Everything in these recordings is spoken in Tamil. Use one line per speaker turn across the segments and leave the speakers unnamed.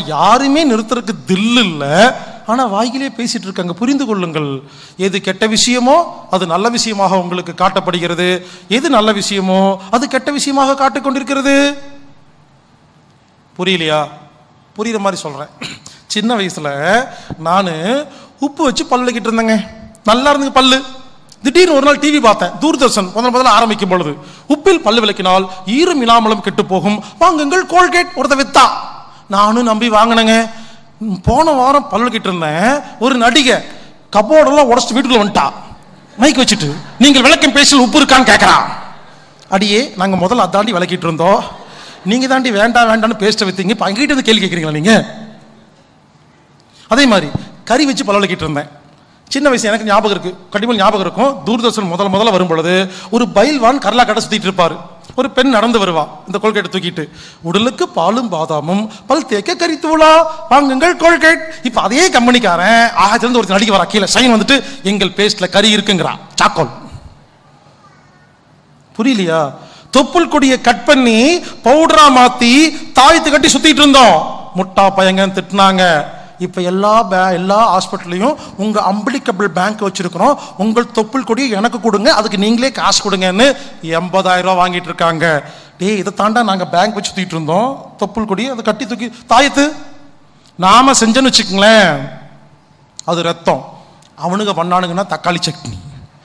யாருமே நிறுத்துறதுக்கு தில் இல்ல ஆனா வாய்கிலே பேசிட்டு இருக்காங்க புரிந்து கொள்ளுங்கள் எது கெட்ட விஷயமோ அது நல்ல விஷயமாக உங்களுக்கு காட்டப்படுகிறது எது நல்ல விஷயமோ அது கெட்ட விஷயமாக காட்டிக் கொண்டிருக்கிறது புரியலையா புரியுற மாதிரி சொல்றேன் சின்ன வயசுல நான் உப்பு வச்சு பல்லு விளக்கிட்டு இருந்தேங்க நல்லா இருந்துங்க பல்லு திடீர்னு ஒரு நாள் டிவி பார்த்தேன் தூர்தர்ஷன் முதல் முதல்ல ஆரம்பிக்கும் பொழுது உப்பில் பல்லு விளக்கினால் ஈரம் இல்லாமலும் கெட்டு போகும் வாங்குங்கள் கோல்கேட் ஒருத்த வித்தா நானும் நம்பி வாங்கினேங்க ம், போன வாரம் பல்லு விளக்கிட்டு இருந்தேன் ஒரு நடிகை கபோர்டெல்லாம் உடச்சிட்டு வீட்டுக்குள்ள வந்துட்டா மைக் வச்சுட்டு நீங்கள் விளக்கம் பேசல் உப்பு இருக்கான்னு கேட்கறான் அடியே நாங்க முதல்ல அதாண்டி விளக்கிட்டு இருந்தோம் நீங்க தாண்டி வேண்டாம் வேண்டாம்னு பேஸ்ட்டை வித்தீங்க இப்போ அங்கிட்ட இருந்து கேள்வி கேட்குறீங்களா நீங்க அதே மாதிரி கறி வச்சு பல விளக்கிட்டு இருந்தேன் சின்ன வயசு எனக்கு ஞாபகம் இருக்கு கண்டிப்பாக ஞாபகம் இருக்கும் தூர்தர்ஷன் முதல்ல முதல்ல வரும் பொழுது ஒரு பைல்வான் கரலா கடை சுத்திட்டு இருப்பாரு ஒரு பெண் நடந்து வருவா இந்த கோல்கேட்டை தூக்கிட்டு உடலுக்கு பாலும் பாதாமும் பல் தேக்க கரித்துவலா வாங்குங்கள் கோல்கேட் இப்ப அதே கம்பெனிக்காரன் ஆகத்துல இருந்து ஒரு நடிக்க வரா கீழே சைன் வந்துட்டு எங்கள் பேஸ்ட்ல கறி இருக்குங்கிறான் சாக்கோல் புரியலையா தொப்புள் கொடியை கட் பண்ணி பவுடரா மாத்தி தாயத்து கட்டி சுத்திட்டு இருந்தோம் முட்டா பையங்கன்னு திட்டினாங்க இப்ப எல்லா பே எல்லா ஹாஸ்பிட்டல்லையும் உங்க அம்பிளிக்கபிள் பேங்க் வச்சிருக்கிறோம் உங்கள் தொப்புள் கொடியை எனக்கு கொடுங்க அதுக்கு நீங்களே காசு கொடுங்கன்னு எண்பதாயிரம் ரூபாய் வாங்கிட்டு இருக்காங்க டேய் இதை தாண்டா நாங்க பேங்க் வச்சு சுத்திட்டு இருந்தோம் தொப்புள் கொடி அதை கட்டி தூக்கி தாயத்து நாம செஞ்சோன்னு வச்சுக்கோங்களேன் அது ரத்தம் அவனுங்க பண்ணானுங்கன்னா தக்காளி சட்னி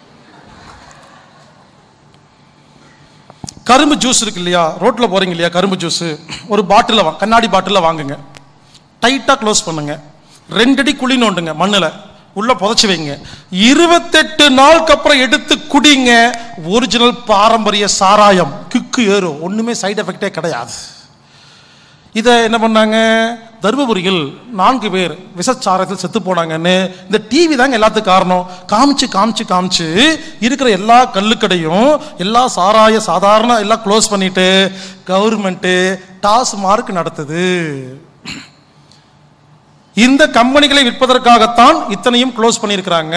கரும்பு ஜூஸ் இருக்கு இல்லையா ரோட்ல போறீங்க இல்லையா கரும்பு ஜூஸ் ஒரு பாட்டில் வா கண்ணாடி பாட்டில் வாங்குங்க டைட்டா க்ளோஸ் பண்ணுங்க ரெண்டடி குழி நோண்டுங்க மண்ணுல உள்ள புதைச்சு வைங்க இருபத்தெட்டு நாளுக்கு அப்புறம் எடுத்து குடிங்க ஒரிஜினல் பாரம்பரிய சாராயம் கிக்கு ஏறும் ஒண்ணுமே சைடு எஃபெக்டே கிடையாது இதை என்ன பண்ணாங்க தருமபுரியில் நான்கு பேர் விஷச்சாரத்தில் செத்து போனாங்கன்னு இந்த டிவி தாங்க எல்லாத்துக்கும் காரணம் காமிச்சு காமிச்சு காமிச்சு இருக்கிற எல்லா கல்லுக்கடையும் எல்லா சாராய சாதாரண எல்லாம் க்ளோஸ் பண்ணிட்டு கவர்மெண்ட்டு டாஸ் மார்க் நடத்துது இந்த கம்பெனிகளை விற்பதற்காகத்தான் இத்தனையும் க்ளோஸ் பண்ணியிருக்கிறாங்க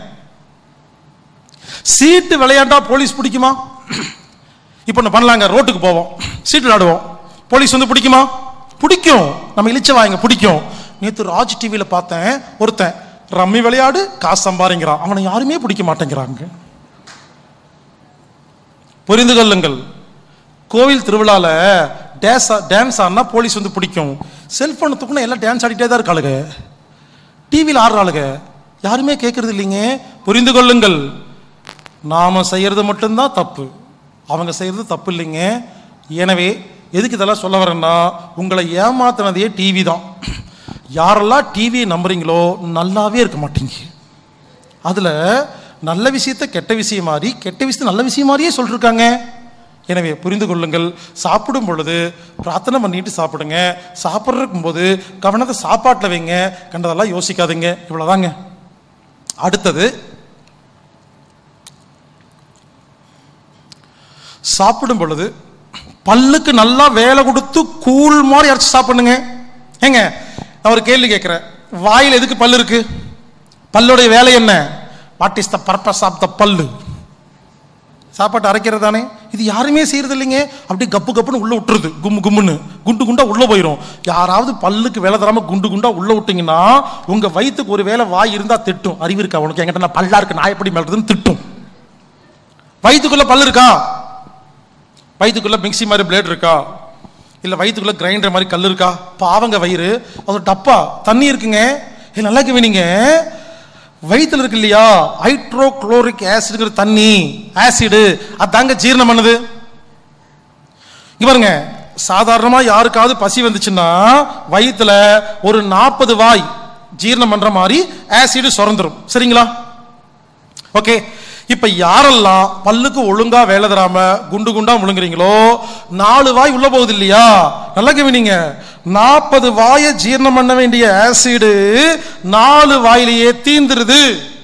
சீட்டு விளையாண்டா போலீஸ் பிடிக்குமா இப்போ ஒன்று பண்ணலாங்க ரோட்டுக்கு போவோம் சீட்டு விளையாடுவோம் போலீஸ் வந்து பிடிக்குமா பிடிக்கும் நம்ம இழிச்ச வாங்க பிடிக்கும் நேற்று ராஜ் டிவியில் பார்த்தேன் ஒருத்தன் ரம்மி விளையாடு காசு சம்பாதிங்கிறான் அவனை யாருமே பிடிக்க மாட்டேங்கிறாங்க புரிந்து கொள்ளுங்கள் கோவில் திருவிழால டேஸ் டான்ஸ் ஆடினா போலீஸ் வந்து பிடிக்கும் செல்போனை தூக்குனா எல்லாம் டான்ஸ் ஆடிட்டே தான் இருக்காளுங்க டிவியில் ஆடுறாளுங்க யாருமே கேட்கறது இல்லைங்க புரிந்து கொள்ளுங்கள் நாம செய்யறது மட்டும்தான் தப்பு அவங்க செய்யறது தப்பு இல்லைங்க எனவே எதுக்கு இதெல்லாம் சொல்ல வரேன்னா உங்களை ஏமாத்தினதே டிவி தான் யாரெல்லாம் டிவியை நம்புறீங்களோ நல்லாவே இருக்க மாட்டீங்க அதுல நல்ல விஷயத்தை கெட்ட விஷயம் மாதிரி கெட்ட விஷயத்தை நல்ல விஷயம் மாதிரியே சொல்லிருக்காங்க எனவே புரிந்து கொள்ளுங்கள் சாப்பிடும் பொழுது பிரார்த்தனை பண்ணிட்டு சாப்பிடுங்க சாப்பிட்றக்கும் போது கவனத்தை சாப்பாட்டில் வைங்க கண்டதெல்லாம் யோசிக்காதீங்க இவ்வளோதாங்க அடுத்தது சாப்பிடும் பொழுது பல்லுக்கு நல்லா வேலை கொடுத்து கூழ் மாதிரி அரைச்சு சாப்பிடுங்க ஏங்க நான் ஒரு கேள்வி கேட்குறேன் வாயில் எதுக்கு பல்லு இருக்கு பல்லுடைய வேலை என்ன what is the purpose of the பல்லு சாப்பாட்டு அரைக்கிறது தானே இது யாருமே செய்யறது இல்லைங்க அப்படியே கப்பு கப்புன்னு உள்ள விட்டுருது கும்மு கும்முன்னு குண்டு குண்டா உள்ள போயிடும் யாராவது பல்லுக்கு வேலை தராம குண்டு குண்டா உள்ள விட்டீங்கன்னா உங்க வயிற்றுக்கு ஒரு வேலை வாய் இருந்தா திட்டும் அறிவு இருக்கா உனக்கு என்கிட்ட நான் பல்லா இருக்கு நான் எப்படி மேலதுன்னு திட்டும் வயிற்றுக்குள்ள பல்லு இருக்கா வயிற்றுக்குள்ள மிக்ஸி மாதிரி பிளேட் இருக்கா இல்ல வயிற்றுக்குள்ள கிரைண்டர் மாதிரி கல் இருக்கா பாவங்க வயிறு அது ஒரு டப்பா தண்ணி இருக்குங்க ஏ நல்லா கவனிங்க வயிற்றுல இருக்கு இல்லையா ஹைட்ரோக்ளோரிக் ஆசிட்ங்கிற தண்ணி ஆசிடு அதாங்க ஜீரணம் பண்ணுது இங்க பாருங்க சாதாரணமா யாருக்காவது பசி வந்துச்சுன்னா வயிற்றுல ஒரு நாற்பது வாய் ஜீரணம் பண்ற மாதிரி ஆசிடு சுரந்துரும் சரிங்களா ஓகே இப்ப யாரெல்லாம் பல்லுக்கு ஒழுங்கா வேலை தராம குண்டு குண்டா முழுங்குறீங்களோ நாலு வாய் உள்ள போகுது இல்லையா நல்லா கவனிங்க நாற்பது வாயை ஜீரணம் பண்ண வேண்டிய ஆசிடு நாலு வாயிலேயே தீந்துருது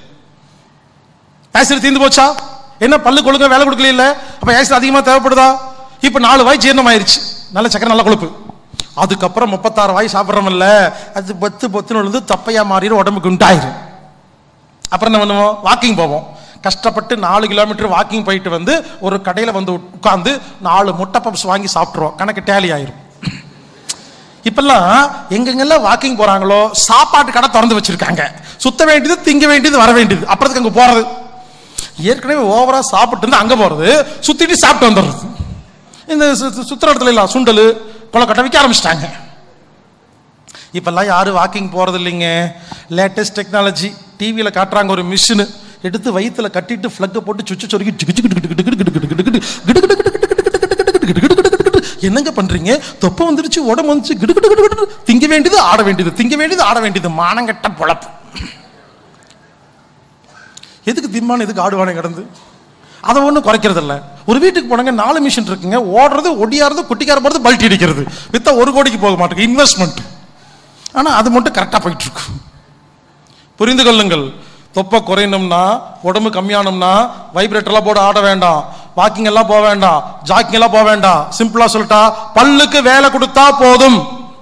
ஆசிட் தீந்து போச்சா என்ன பல்லுக்கு ஒழுங்கா வேலை கொடுக்கல இல்ல அப்ப ஆசிட் அதிகமா தேவைப்படுதா இப்ப நாலு வாய் ஜீரணம் ஆயிருச்சு நல்ல சக்கரை நல்ல கொழுப்பு அதுக்கப்புறம் முப்பத்தாறு வாய் சாப்பிட்றோம்ல அது பத்து பத்துன்னு விழுந்து தப்பையா மாறிடும் உடம்பு குண்டாயிரும் அப்புறம் என்ன பண்ணுவோம் வாக்கிங் போவோம் கஷ்டப்பட்டு நாலு கிலோமீட்டர் வாக்கிங் போயிட்டு வந்து ஒரு கடையில் வந்து உட்காந்து நாலு முட்டை பப்ஸ் வாங்கி சாப்பிட்ருவோம் கணக்கு டேலி ஆயிரும் இப்பெல்லாம் எங்கெங்கெல்லாம் வாக்கிங் போறாங்களோ சாப்பாட்டு கடை திறந்து வச்சிருக்காங்க சுத்த வேண்டியது திங்க வேண்டியது வர வேண்டியது அப்புறத்துக்கு அங்க போறது ஏற்கனவே ஓவரா சாப்பிட்டு இருந்து அங்க போறது சுத்திட்டு சாப்பிட்டு வந்துடுறது இந்த சு- சு- சுத்துற இடத்துல இல்ல சுண்டல் கொலக்கட்டை விற்க ஆரம்பிச்சிட்டாங்க இப்பெல்லாம் யாரும் வாக்கிங் போறது இல்லைங்க லேட்டஸ்ட் டெக்னாலஜி டிவியில் காட்டுறாங்க ஒரு மிஷின் எடுத்து வயித்துல கட்டிட்டு ஃப்ளக்கை போட்டு சுச்சு சொருகி டிக்கு டிக்கு டிக்கு டிக்கு டிக்கு டிக்கு டிக்கு டிக்கு டிக்கு டிக்கு டிக்கு டிக்கு டிக்கு டிக்கு டிக்கு டிக்கு டிக்கு. என்னங்க பண்றீங்க தொப்பை வந்துருச்சு உடம்பு வந்துச்சு கிடு கிடு கிடு கிடு. திங்க வேண்டியது ஆட வேண்டியது திங்க வேண்டியது ஆட வேண்டியது மானங்கட்ட பொழப்பு எதுக்கு திம்மான் எதுக்கு ஆடுவானே கிடந்து அதை ஒன்றும் குறைக்கிறது இல்ல ஒரு வீட்டுக்கு போனாங்க நாலு மிஷின் இருக்குங்க ஓடுறது ஒடியாறது குட்டிக்கார போகிறது பல்ட்டி அடிக்கிறது வித்தா ஒரு கோடிக்கு போக மாட்டேங்குது இன்வெஸ்ட்மெண்ட் ஆனால் அது மட்டும் கரெக்டாக போயிட்டு இருக்கும் புரிந்து கொள்ளுங்கள் தொப்பை குறையணும்னா உடம்பு கம்மியானோம்னா வைப்ரேட்டர்லாம் போட ஆட வேண்டாம் வாக்கிங் எல்லாம் போக வேண்டாம் ஜாக்கிங் எல்லாம் போக வேண்டாம் சிம்பிளா சொல்லிட்டா பல்லுக்கு வேலை கொடுத்தா போதும்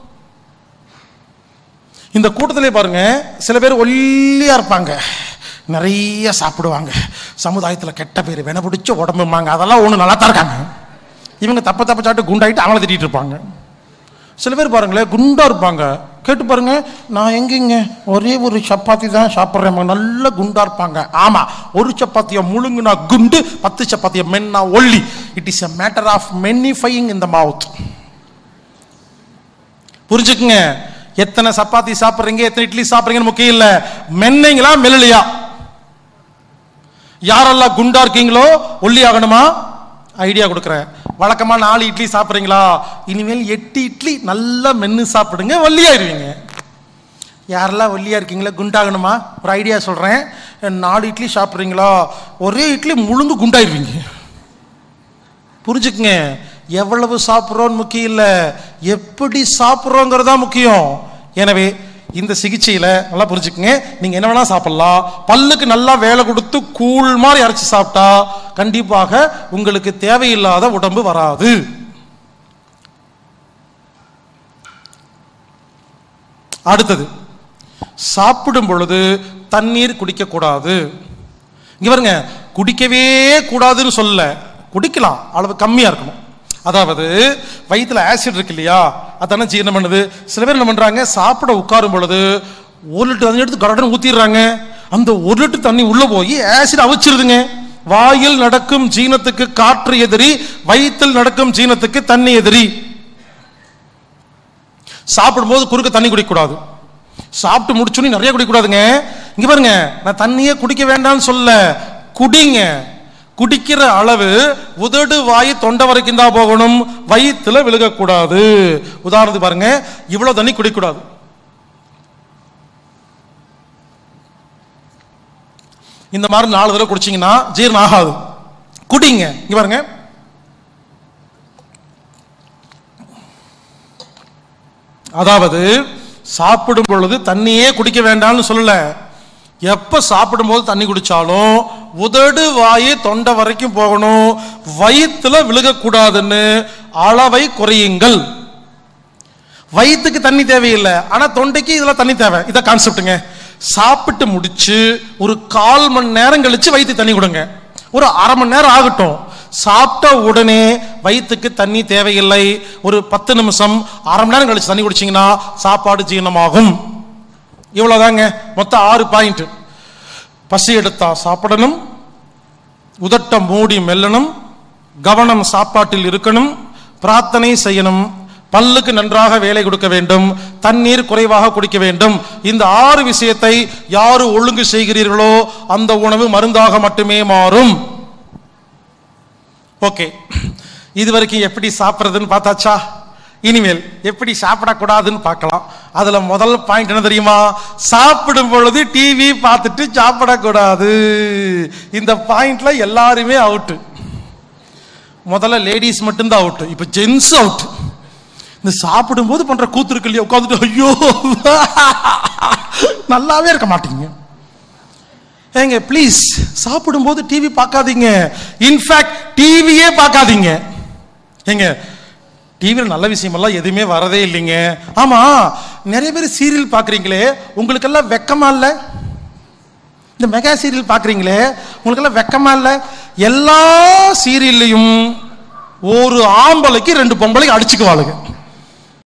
இந்த கூட்டத்திலே பாருங்க சில பேர் ஒல்லியா இருப்பாங்க நிறைய சாப்பிடுவாங்க சமுதாயத்தில் கெட்ட பேர் வென பிடிச்ச உடம்புமாங்க அதெல்லாம் ஒன்று நல்லா தான் இருக்காங்க இவங்க தப்ப தப்ப சாப்பிட்டு குண்டாயிட்டு அவங்கள திட்டிட்டு இருப்பாங்க சில பேர் பாருங்களேன் குண்டா இருப்பாங்க கேட்டு பாருங்க நான் எங்கேங்க ஒரே ஒரு சப்பாத்தி தான் சாப்பிட்றேன் நல்ல குண்டா இருப்பாங்க ஆமா ஒரு சப்பாத்தியை முழுங்குனா குண்டு பத்து சப்பாத்தியை மென்னா ஒல்லி it is a matter of மென்னிஃபையிங் in the மவுத் புரிஞ்சுக்குங்க எத்தனை சப்பாத்தி சாப்பிட்றீங்க எத்தனை இட்லி சாப்பிட்றீங்கன்னு முக்கியம் இல்ல மென்னீங்களா மெல்லலையா யாரெல்லாம் குண்டா இருக்கீங்களோ ஒல்லி ஆகணுமா ஐடியா கொடுக்குறேன் வழக்கமா நாலு இட்லி சாப்பிட்றீங்களா இனிமேல் எட்டு இட்லி நல்லா மென்னு சாப்பிடுங்க ஒல்லியாயிருவீங்க யாரெல்லாம் ஒல்லியா இருக்கீங்களா குண்டாகணுமா ஒரு ஐடியா சொல்றேன் நாலு இட்லி சாப்பிட்றீங்களா ஒரே இட்லி முழுங்கு குண்டாயிருவீங்க புரிஞ்சுக்குங்க எவ்வளவு சாப்பிட்றோன்னு முக்கியம் இல்லை எப்படி சாப்பிட்றோங்கிறதா முக்கியம் எனவே இந்த சிகிச்சையில நல்லா புரிஞ்சுக்குங்க நீங்க என்ன வேணா சாப்பிடலாம் பல்லுக்கு நல்லா வேலை கொடுத்து கூழ் மாதிரி அரைச்சு சாப்பிட்டா கண்டிப்பாக உங்களுக்கு தேவையில்லாத உடம்பு வராது அடுத்தது சாப்பிடும் பொழுது தண்ணீர் குடிக்க கூடாது இங்க பாருங்க குடிக்கவே கூடாதுன்னு சொல்ல குடிக்கலாம் அளவு கம்மியா இருக்கணும் அதாவது வயித்துல ஆசிட் இருக்கு இல்லையா அதானே ஜீரணம் பண்ணுது சில பேர் என்ன பண்றாங்க சாப்பிட உட்காரும் பொழுது ஒரு லிட்டர் தண்ணி எடுத்து கடடன் ஊத்திடுறாங்க அந்த ஒரு லிட்டர் தண்ணி உள்ள போய் ஆசிட் அவிச்சிருதுங்க வாயில் நடக்கும் ஜீனத்துக்கு காற்று எதிரி வயிற்றில் நடக்கும் ஜீனத்துக்கு தண்ணி எதிரி சாப்பிடும்போது குறுக்க தண்ணி குடிக்கக்கூடாது சாப்பிட்டு முடிச்சோன்னு நிறைய குடிக்கக்கூடாதுங்க இங்க பாருங்க நான் தண்ணியே குடிக்க வேண்டாம்னு சொல்ல குடிங்க குடிக்கிற அளவு உதடு வாய் தொண்டை வரைக்கும் தான் போகணும் வயிற்றுல விழுகக்கூடாது உதாரணத்துக்கு பாருங்க இவ்வளவு தண்ணி குடிக்கக்கூடாது இந்த மாதிரி நாலு தடவை குடிச்சீங்கன்னா ஜீரணம் ஆகாது குடிங்க இங்க பாருங்க அதாவது சாப்பிடும் பொழுது தண்ணியே குடிக்க வேண்டாம்னு சொல்லல எப்ப சாப்பிடும்போது தண்ணி குடிச்சாலும் உதடு வாய் தொண்டை வரைக்கும் போகணும் வயிற்றுல விழுகக்கூடாதுன்னு அளவை குறையுங்கள் வயிற்றுக்கு தண்ணி தேவையில்லை ஆனா தொண்டைக்கு இதுல தண்ணி தேவை இதை கான்செப்ட்டுங்க சாப்பிட்டு முடிச்சு ஒரு கால் மணி நேரம் கழிச்சு வயிற்று தண்ணி கொடுங்க ஒரு அரை மணி நேரம் ஆகட்டும் சாப்பிட்ட உடனே வயிற்றுக்கு தண்ணி தேவையில்லை ஒரு பத்து நிமிஷம் அரை மணி நேரம் கழிச்சு தண்ணி குடிச்சீங்கன்னா சாப்பாடு ஜீரணமாகும் இவ்வளவுதாங்க மொத்தம் ஆறு பாயிண்ட் பசி எடுத்தா சாப்பிடணும் உதட்டம் மூடி மெல்லணும் கவனம் சாப்பாட்டில் இருக்கணும் பிரார்த்தனை செய்யணும் பல்லுக்கு நன்றாக வேலை கொடுக்க வேண்டும் தண்ணீர் குறைவாக குடிக்க வேண்டும் இந்த ஆறு விஷயத்தை யாரு ஒழுங்கு செய்கிறீர்களோ அந்த உணவு மருந்தாக மட்டுமே மாறும் ஓகே இது வரைக்கும் எப்படி சாப்பிட்றதுன்னு பார்த்தாச்சா இனிமேல் எப்படி சாப்பிடக்கூடாதுன்னு பார்க்கலாம் அதுல முதல் பாயிண்ட் என்ன தெரியுமா சாப்பிடும் பொழுது டிவி பார்த்துட்டு சாப்பிடக்கூடாது இந்த பாயிண்ட்ல எல்லாருமே அவுட்டு முதல்ல லேடிஸ் மட்டும்தான் அவுட் இப்ப ஜென்ஸ் அவுட் இந்த சாப்பிடும்போது பண்ற கூத்து இருக்கு இல்லையா உட்காந்துட்டு ஐயோ நல்லாவே இருக்க மாட்டீங்க ஏங்க ப்ளீஸ் சாப்பிடும்போது டிவி பார்க்காதீங்க இன்ஃபேக்ட் டிவியே பார்க்காதீங்க ஏங்க டிவியில் நல்ல விஷயமெல்லாம் எதுவுமே வரதே இல்லைங்க ஆமா நிறைய பேர் சீரியல் பார்க்குறீங்களே உங்களுக்கெல்லாம் வெக்கமா இல்லை இந்த மெகா சீரியல் பார்க்குறீங்களே உங்களுக்கெல்லாம் வெக்கமா இல்லை எல்லா சீரியல்லையும் ஒரு ஆம்பளைக்கு ரெண்டு பொம்பளைக்கு அடிச்சுக்குவாளுங்க